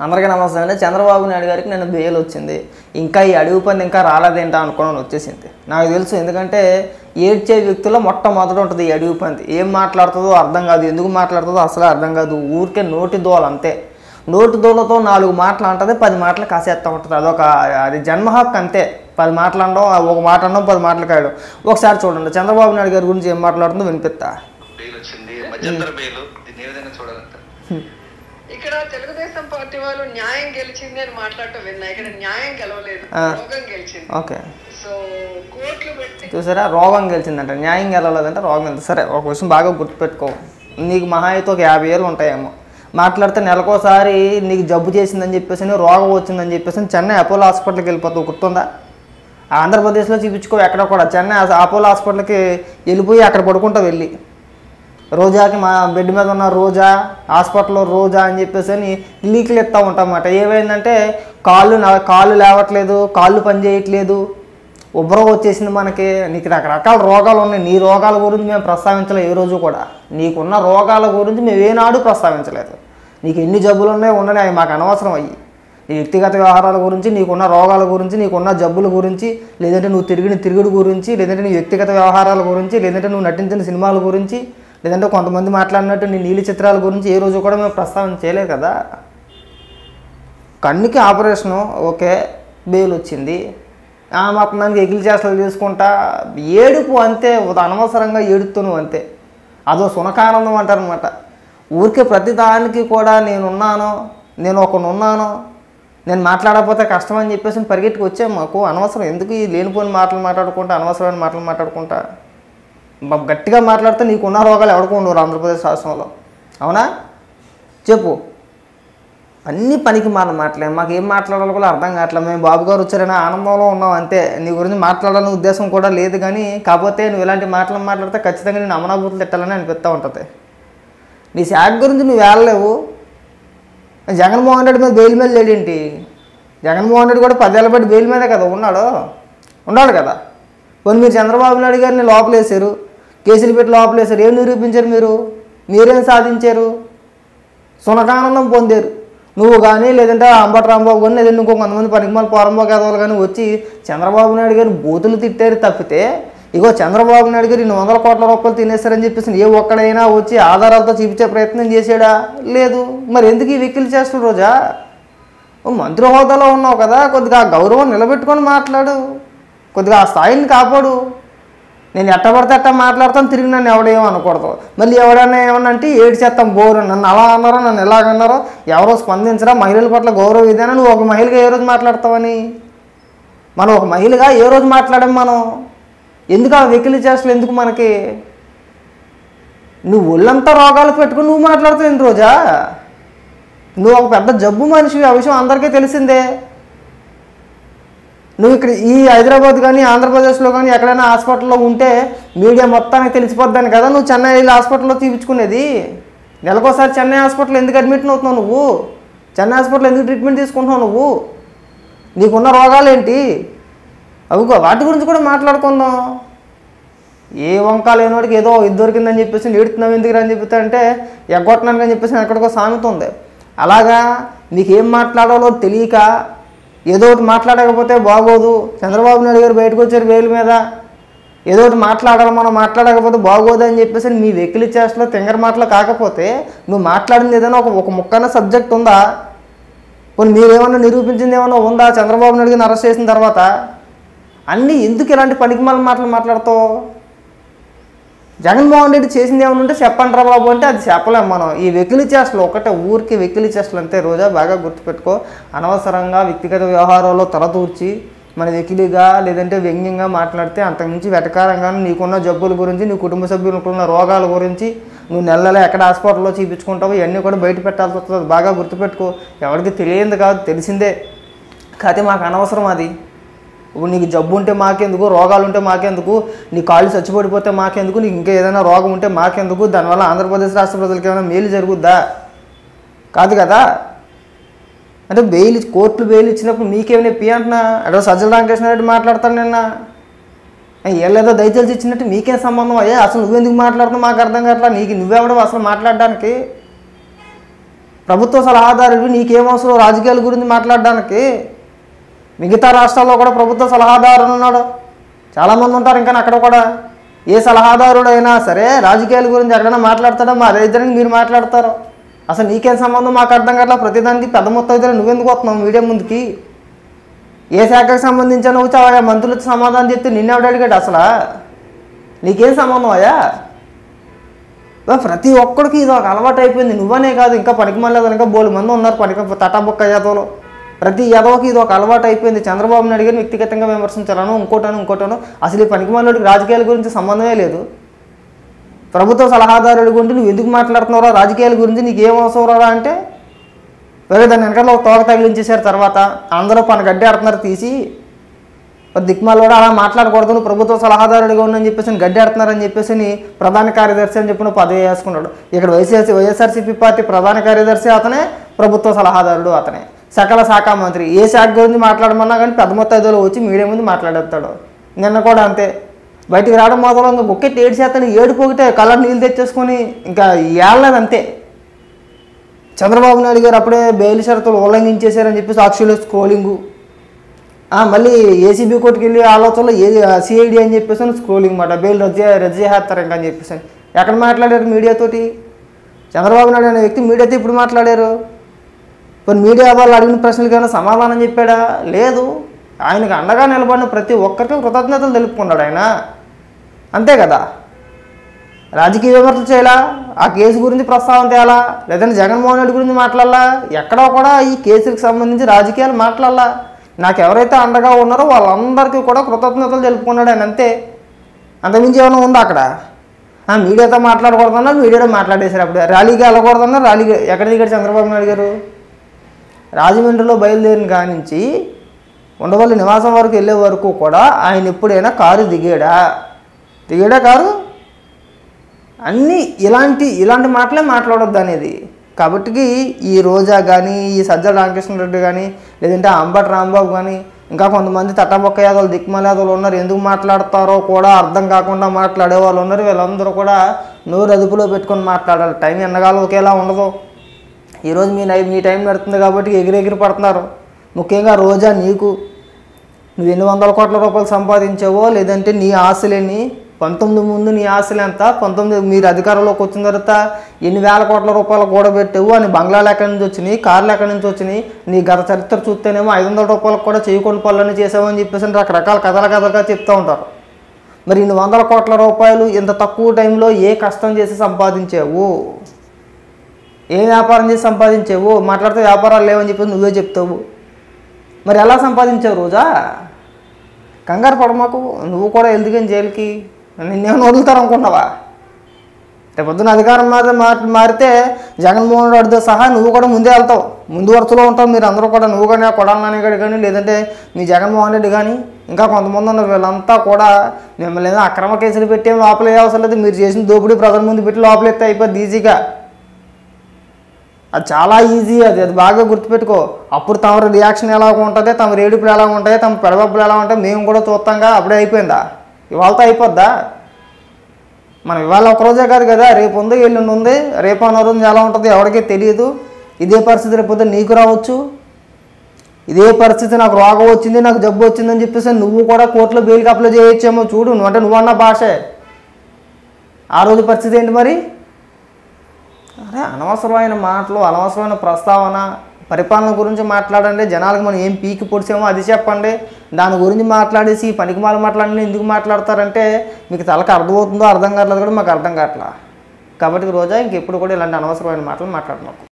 అందరికీ నమస్తే అండి చంద్రబాబు నాయుడు గారికి నేను బెయిల్ వచ్చింది ఇంకా ఈ అడుగు పని ఇంకా రాలేదేంటా అనుకున్నాను వచ్చేసింది నాకు తెలుసు ఎందుకంటే ఏడ్చే వ్యక్తుల్లో మొట్టమొదట ఉంటుంది ఈ అడుగు పంది ఏం మాట్లాడుతుందో అర్థం కాదు ఎందుకు మాట్లాడుతుందో అసలు అర్థం కాదు ఊరికే నోటి దోలు అంతే నోటి దోలతో నాలుగు మాటలు అంటది పది మాటలు కాసేస్తూ ఉంటుంది అదొక అది జన్మ హక్కు అంతే పది మాటలు అనడం ఒక మాట అనడం పది మాటలు కాయడం ఒకసారి చూడండి చంద్రబాబు నాయుడు గారి గురించి ఏం మాట్లాడుతుందో వినిపిస్తా బెయిల్ వచ్చింది మధ్యంతర బెయిల్ దీన్ని ఏ విధంగా చూడాలంటారు ఇక్కడ తెలుగుదేశం పార్టీ వాళ్ళు న్యాయం గెలిచింది అని మాట్లాడటం విన్నా ఇక్కడ న్యాయం గెలవలేదు ఆ. రోగం గెలిచింది ఓకే సో కోర్టులు పెట్టి చూసారా రోగం గెలిచిందంట న్యాయం గెలవలేదంటే రోగం గెలిచింది సరే ఒక విషయం బాగా గుర్తుపెట్టుకో నీకు మహా అయితే ఒక యాభై ఏళ్ళు ఉంటాయేమో మాట్లాడితే నెలకోసారి నీకు జబ్బు చేసిందని చెప్పేసి రోగం వచ్చిందని చెప్పేసి చెన్నై అపోలో హాస్పిటల్కి వెళ్ళిపోతావు గుర్తుందా ఆంధ్రప్రదేశ్లో చూపించుకో ఎక్కడ కూడా చెన్నై ఆ- అపోలో హాస్పిటల్కి వెళ్ళిపోయి అక్కడ పడుకుంటావు వెళ్ళి రోజాకి మా బెడ్ మీద ఉన్న రోజా హాస్పిటల్లో రోజా అని చెప్పేసి అని లీక్లు ఇస్తూ ఉంటామన్నమాట ఏమైందంటే కాళ్ళు నా- కాళ్ళు లేవట్లేదు కాళ్ళు పని చేయట్లేదు ఉబ్బరం వచ్చేసింది మనకి నీకు రకరకాల రోగాలు ఉన్నాయి నీ రోగాల గురించి మేము ప్రస్తావించలేదు ఏ రోజు కూడా నీకున్న రోగాల గురించి మేము ఏనాడు ప్రస్తావించలేదు నీకు ఎన్ని జబ్బులు ఉన్నాయో ఉండని అవి మాకు అనవసరం అయ్యి నీ వ్యక్తిగత వ్యవహారాల గురించి నీకున్న రోగాల గురించి నీకున్న జబ్బుల గురించి లేదంటే నువ్వు తిరిగిన తిరుగుడు గురించి లేదంటే నీ వ్యక్తిగత వ్యవహారాల గురించి లేదంటే నువ్వు నటించిన సినిమాల గురించి లేదంటే కొంతమంది మాట్లాడినట్టు నీ నీలి చిత్రాల గురించి ఏ రోజు కూడా మేము ప్రస్తావన చేయలేదు కదా కన్నుకి ఆపరేషను ఓకే బెయిల్ వచ్చింది ఆ మాత్రం దానికి ఎగిలి చేష్టలు తీసుకుంటా ఏడుపు అంతే ఒక అనవసరంగా ఏడుతున్నావు అంతే అదో సునకానందం అంటారనమాట ఊరికే ప్రతి దానికి కూడా నేనున్నాను నేను ఒకనున్నాను నేను మాట్లాడకపోతే కష్టం అని చెప్పేసి పరిగెట్టుకు వచ్చాం మాకు అనవసరం ఎందుకు ఈ లేనిపోని మాటలు మాట్లాడుకుంటా అనవసరమైన మాటలు మాట్లాడుకుంటా బ- గట్టిగా మాట్లాడితే నీకున్న రోగాలు ఎవరికి ఉండవు ఆంధ్రప్రదేశ్ రాష్ట్రంలో అవునా చెప్పు అన్ని పనికి మాల మాటలే మాకు ఏం మాట్లాడాలో కూడా అర్థం కావట్లేదు మేము బాబు గారు వచ్చారని ఆనందంలో ఉన్నాం అంతే నీ గురించి మాట్లాడాలనే ఉద్దేశం కూడా లేదు కానీ కాకపోతే నువ్వు ఇలాంటి మాటలు మాట్లాడితే ఖచ్చితంగా నేను అమనాభూతులు తిట్టాలని అనిపిస్తూ ఉంటుంది నీ శాఖ గురించి నువ్వు వెళ్ళలేవు జగన్మోహన్ రెడ్డి మీద బెయిల్ మీద లేడేంటి జగన్మోహన్ రెడ్డి కూడా పదేళ్ళ బట్టి బెయిల్ మీదే కదా ఉన్నాడు ఉన్నాడు కదా కొన్ని మీరు చంద్రబాబు నాయుడు గారిని లోపలేశారు కేసులు పెట్టి లోపలేశారు ఏం నిరూపించారు మీరు మీరేం సాధించారు సునకానందం పొందారు నువ్వు కానీ లేదంటే అంబటి రాంబాబు కానీ లేదంటే ఇంకో కొంతమంది పనికిమాల పోరంబాబు యాదవులు కానీ వచ్చి చంద్రబాబు నాయుడు గారిని బూతులు తిట్టారు తప్పితే ఇగో చంద్రబాబు నాయుడు గారు ఇన్ని వందల కోట్ల రూపాయలు తినేస్తారని చెప్పేసి ఏ ఒక్కడైనా వచ్చి ఆధారాలతో చూపించే ప్రయత్నం చేశాడా లేదు మరి ఎందుకు ఈ వెక్కిలు చేస్తున్నారు రోజా ఓ మంత్రి హోదాలో ఉన్నావు కదా కొద్దిగా ఆ గౌరవం నిలబెట్టుకొని మాట్లాడు కొద్దిగా ఆ స్థాయిని కాపాడు నేను ఎట్ట పడితే ఎట్ట మాట్లాడతాను తిరిగి నన్ను ఎవడేమో అనకూడదు మళ్ళీ ఎవడన్నా ఏమన్నా అంటే ఏడు చేస్తాం బోరు నన్ను అలా అన్నారో నన్ను ఎలాగన్నారో ఎవరో స్పందించరా మహిళల పట్ల గౌరవం ఇదేనా నువ్వు ఒక మహిళగా ఏ రోజు మాట్లాడతావని మనం ఒక మహిళగా ఏ రోజు మాట్లాడాం మనం ఎందుకు ఆ వెకిలి చేష్టలు ఎందుకు మనకి నువ్వు ఒళ్ళంతా రోగాలు పెట్టుకుని నువ్వు మాట్లాడుతావు ఎన్ని రోజా నువ్వు ఒక పెద్ద జబ్బు మనిషివి ఆ విషయం అందరికీ తెలిసిందే నువ్వు ఇక్కడ ఈ హైదరాబాద్ కానీ ఆంధ్రప్రదేశ్లో కానీ ఎక్కడైనా హాస్పిటల్లో ఉంటే మీడియా మొత్తానికి తెలిసిపోద్దని కదా నువ్వు చెన్నై వెళ్ళి హాస్పిటల్లో చూపించుకునేది నెలకోసారి చెన్నై హాస్పిటల్ ఎందుకు అడ్మిట్ అవుతున్నావు నువ్వు చెన్నై హాస్పిటల్ ఎందుకు ట్రీట్మెంట్ తీసుకుంటున్నావు నువ్వు నీకున్న రోగాలు ఏంటి అవి కూ- వాటి గురించి కూడా మాట్లాడుకుందాం ఏ వంక లేనివాడికి ఏదో ఇది దొరికిందని చెప్పేసి ఏడుతున్నావు ఎందుకు అని చెప్పితే అంటే ఎగ్గొట్టడానికి అని చెప్పేసి ఎక్కడికో సామెత ఉంది అలాగా నీకు ఏం మాట్లాడాలో తెలియక ఏదో ఒకటి మాట్లాడకపోతే బాగోదు చంద్రబాబు నాయుడు గారు బయటకు వచ్చారు వేలు మీద ఏదో ఒకటి మాట్లాడాలి మనం మాట్లాడకపోతే బాగోదు అని చెప్పేసి నీ వెకిలి చేష్టలో తింగర మాటలు కాకపోతే నువ్వు మాట్లాడింది ఏదైనా ఒక ఒక ముక్కన్న సబ్జెక్ట్ ఉందా పోనీ మీరేమన్నా నిరూపించింది ఏమన్నా ఉందా చంద్రబాబు నాయుడు గారిని అరెస్ట్ చేసిన తర్వాత అన్నీ ఎందుకు ఇలాంటి పనికిమాల మాటలు మాట్లాడతావు జగన్మోహన్ రెడ్డి చేసింది ఏమైనా ఉంటే చెప్పండి రా బాబు అంటే అది చెప్పలేం మనం ఈ వెకిలి చేష్టలు ఒకటే ఊరికి వెకిలి చేష్టలు అంతే రోజా బాగా గుర్తుపెట్టుకో అనవసరంగా వ్యక్తిగత వ్యవహారాల్లో తలదూర్చి మన వెకిలిగా లేదంటే వ్యంగ్యంగా మాట్లాడితే అంతకుమించి వెటకారంగా నీకున్న జబ్బుల గురించి నీ కుటుంబ సభ్యులకున్న రోగాల గురించి నువ్వు నెల నెల ఎక్కడ హాస్పిటల్లో చూపించుకుంటావో ఇవన్నీ కూడా బయట పెట్టాల్సి వస్తుంది బాగా గుర్తుపెట్టుకో ఎవరికి తెలియంది కాదు తెలిసిందే కాకపోతే మాకు అనవసరం అది ఇప్పుడు నీకు జబ్బు ఉంటే మాకెందుకు రోగాలు ఉంటే మాకెందుకు నీ కాళ్ళు చచ్చిపడిపోతే మాకెందుకు నీకు ఇంకా ఏదైనా రోగం ఉంటే మాకెందుకు దానివల్ల ఆంధ్రప్రదేశ్ రాష్ట్ర ప్రజలకి ఏమైనా మేలు జరుగుద్దా కాదు కదా అంటే బెయిల్ ఇచ్చి- కోర్టులు బెయిల్ ఇచ్చినప్పుడు మీకేమైనా నొప్పి అంటున్నా అడో సజ్జల రామకృష్ణ రెడ్డి మాట్లాడతాను నిన్న ఏళ్ళేదో దయచేసి ఇచ్చినట్టు మీకేం సంబంధం అయ్యా అసలు నువ్వెందుకు మాట్లాడుతున్నావు మాకు అర్థం కావట్లా నీకు నువ్వెవడవు అసలు మాట్లాడడానికి ప్రభుత్వ సలహాదారుడివి నీకేం అవసరం రాజకీయాల గురించి మాట్లాడడానికి మిగతా రాష్ట్రాల్లో కూడా ప్రభుత్వ సలహాదారు ఉన్నాడు చాలామంది ఉంటారు ఇంకా అక్కడ కూడా ఏ సలహాదారుడు అయినా సరే రాజకీయాల గురించి ఎక్కడైనా మాట్లాడతాడో మా ఇద్దరికి మీరు మాట్లాడతారు అసలు నీకేం సంబంధం మాకు అర్థం కావట్లా ప్రతిదానికి పెద్ద మొత్తం అయితే నువ్వెందుకు వస్తున్నావు మీడియా ముందుకి ఏ శాఖకు సంబంధించిన వచ్చి ఆ మంత్రులతో సమాధానం చెప్తే నిన్నెవడు అడిగాడు అసలు నీకేం సంబంధం అయ్యా బా, ప్రతి ఒక్కడికి ఇది ఒక అలవాటు అయిపోయింది నువ్వనే కాదు ఇంకా పనికి మళ్ళీ ఇంకా బోలు మంది ఉన్నారు పనికి తటాబొక్క యాదవలో ప్రతి యాదవకి ఇది ఒక అలవాటు అయిపోయింది చంద్రబాబు నాయుడు గారిని వ్యక్తిగతంగా విమర్శించాలను ఇంకోటను ఇంకోటను అసలు ఈ పనికి మళ్ళీ రాజకీయాల గురించి సంబంధమే లేదు ప్రభుత్వ సలహాదారుడి గురించి నువ్వు ఎందుకు మాట్లాడుతున్నావురా రాజకీయాల గురించి నీకు ఏం అవసరం రా అంటే వేరే దాని వెనకాల ఒక తోక తగిలించేశారు తర్వాత అందరూ పని గడ్డి ఆడుతున్నారు తీసి దిక్మాలు కూడా అలా మాట్లాడకూడదు నువ్వు ప్రభుత్వ సలహాదారుడిగా ఉండని చెప్పేసి గడ్డి ఆడుతున్నారని చెప్పేసి ని ప్రధాన కార్యదర్శి అని చెప్పి నువ్వు పదవి వేసుకున్నాడు ఇక్కడ వైఎస్ఆర్సీ వైఎస్ఆర్సీపీ పార్టీ ప్రధాన కార్యదర్శి అతనే ప్రభుత్వ సలహాదారుడు అతనే సకల శాఖ మంత్రి ఏ శాఖ గురించి మాట్లాడమన్నా కానీ పెద్ద మొత్తం వచ్చి మీడియా ముందు మాట్లాడేస్తాడు నిన్న కూడా అంతే బయటికి రావడం మొదలు ఇంకా బుక్కెట్ ఏడు శాతం ఏడు పోగితే కలర్ నీళ్ళు తెచ్చేసుకొని ఇంకా ఏళ్ళది అంతే చంద్రబాబు నాయుడు గారు అప్పుడే బెయిల్ షరతులు ఉల్లంఘించేశారని చెప్పి సాక్షులు స్క్రోలింగు ఆ, మళ్ళీ ఏసీబీ కోర్టుకి వెళ్ళి ఆలోచనలో ఏ సిఐడి అని చెప్పేసి స్క్రోలింగ్ మాట బెయిల్ రద్దు చే- రద్దు చేస్తారు ఇంకా అని చెప్పేసి ఎక్కడ మాట్లాడారు మీడియాతోటి చంద్రబాబు నాయుడు అనే వ్యక్తి మీడియాతో ఇప్పుడు మాట్లాడారు కొన్ని మీడియా వాళ్ళు అడిగిన ప్రశ్నలకి ఏమైనా సమాధానం చెప్పాడా లేదు ఆయనకు అండగా నిలబడిన ప్రతి ఒక్కరికి కృతజ్ఞతలు తెలుపుకున్నాడు ఆయన అంతే కదా రాజకీయ విమర్శలు చేయాలా ఆ కేసు గురించి ప్రస్తావన తేయాలా లేదంటే జగన్మోహన్ రెడ్డి గురించి మాట్లాడాలా ఎక్కడో కూడా ఈ కేసులకు సంబంధించి రాజకీయాలు మాట్లాడాలా నాకు ఎవరైతే అండగా ఉన్నారో వాళ్ళందరికీ కూడా కృతజ్ఞతలు తెలుపుకున్నాడు ఆయన అంతే అంతకుమించి ఏమైనా ఉందా అక్కడ ఆ, మీడియాతో మాట్లాడకూడదన్నా మీడియాతో మాట్లాడేశారు అప్పుడు ర్యాలీకి వెళ్ళకూడదన్నా ర్యాలీకి ఎక్కడ దిగాడు చంద్రబాబు నాయుడు గారు రాజమండ్రిలో బయలుదేరిన కాడి నుంచి ఉండవల్లి నివాసం వరకు వెళ్ళే వరకు కూడా ఆయన ఎప్పుడైనా కారు దిగాడా దిగాడా కారు అన్నీ ఇలాంటి ఇలాంటి మాటలే మాట్లాడొద్దు అనేది కాబట్టి ఈ రోజా కానీ ఈ సజ్జల రామకృష్ణారెడ్డి కానీ లేదంటే అంబటి రాంబాబు కానీ ఇంకా కొంతమంది తట్టబొక్క యాదవులు దిక్మాల యాదవులు ఉన్నారు ఎందుకు మాట్లాడతారో కూడా అర్థం కాకుండా మాట్లాడే వాళ్ళు ఉన్నారు వీళ్ళందరూ కూడా నోరు అదుపులో పెట్టుకొని మాట్లాడాలి టైం ఎన్నగాలు ఒకేలా ఉండదు ఈరోజు మీ నై మీ టైం నడుతుంది కాబట్టి ఎగిరెగిరి పడుతున్నారు ముఖ్యంగా రోజా నీకు నువ్వు ఎన్ని వందల కోట్ల రూపాయలు సంపాదించావో లేదంటే నీ ఆశలేని పంతొమ్మిది ముందు నీ ఆశలు ఎంత పంతొమ్మిది మీరు అధికారంలోకి వచ్చిన తర్వాత ఎన్ని వేల కోట్ల రూపాయలు కూడబెట్టావు అని బంగ్లాలు ఎక్కడి నుంచి వచ్చినాయి కార్లు ఎక్కడి నుంచి వచ్చినాయి నీ గత చరిత్ర చూస్తేనేమో ఐదు వందల రూపాయలకు కూడా చేయకుండా పనులన్నీ చేసావని చెప్పేసి రకరకాల కథల కథలుగా చెప్తూ ఉంటారు మరి ఇన్ని వందల కోట్ల రూపాయలు ఇంత తక్కువ టైంలో ఏ కష్టం చేసి సంపాదించావు ఏం వ్యాపారం చేసి సంపాదించావు మాట్లాడితే వ్యాపారాలు లేవని చెప్పి నువ్వే చెప్తావు మరి ఎలా సంపాదించావు రోజా కంగారు పడమాకు నువ్వు కూడా ఎందుకని జైలుకి నిన్నేమైనా వదులుతారు అనుకున్నావా రేపు పొద్దున అధికారం మారి మార్- మారితే జగన్మోహన్ రెడ్డితో సహా నువ్వు కూడా ముందే వెళ్తావు ముందు వరుసలో ఉంటావు మీరు అందరూ కూడా నువ్వు కానీ కొడాల నాని గారు కానీ లేదంటే మీ జగన్మోహన్ రెడ్డి కానీ ఇంకా కొంతమంది ఉన్నారు వీళ్ళంతా కూడా మిమ్మల్ని ఏదో అక్రమ కేసులు పెట్టి ఏం లోపలే అవసరం లేదు మీరు చేసిన దోపిడీ ప్రజల ముందు పెట్టి లోపలెత్తే అయిపోద్ది ఈజీగా అది చాలా ఈజీ అది అది బాగా గుర్తుపెట్టుకో అప్పుడు తమ రియాక్షన్ ఎలా ఉంటుంది తమ ఏడుపులు ఎలా ఉంటాయి తమ పెడబబ్బులు ఎలా ఉంటాయి మేము కూడా చూస్తాంగా అప్పుడే అయిపోయిందా ఇవాళతో అయిపోద్దా మనం ఇవాళ ఒక రోజే కాదు కదా రేపు ఉంది ఎల్లుండి ఉంది రేపు అన్న రోజు ఎలా ఉంటుంది ఎవరికీ తెలియదు ఇదే పరిస్థితి రేపు పొద్దున్న నీకు రావచ్చు ఇదే పరిస్థితి నాకు రోగం వచ్చింది నాకు జబ్బు వచ్చిందని చెప్పేసి నువ్వు కూడా కోర్టులో బెయిల్కి అప్లై చేయొచ్చేమో చూడు నువ్వు అంటే నువ్వన్న భాషే ఆ రోజు పరిస్థితి ఏంటి మరి అరే అనవసరమైన మాటలు అనవసరమైన ప్రస్తావన పరిపాలన గురించి మాట్లాడండి జనాలకు మనం ఏం పీకి పొడిచామో అది చెప్పండి దాని గురించి మాట్లాడేసి ఈ పనికి మాల మాట్లాడండి ఎందుకు మాట్లాడతారంటే మీకు తలకు అర్థమవుతుందో అర్థం కావట్లేదు కూడా మాకు అర్థం కావట్లా కాబట్టి రోజా ఇంకెప్పుడు కూడా ఇలాంటి అనవసరమైన మాటలు మాట్లాడమాకు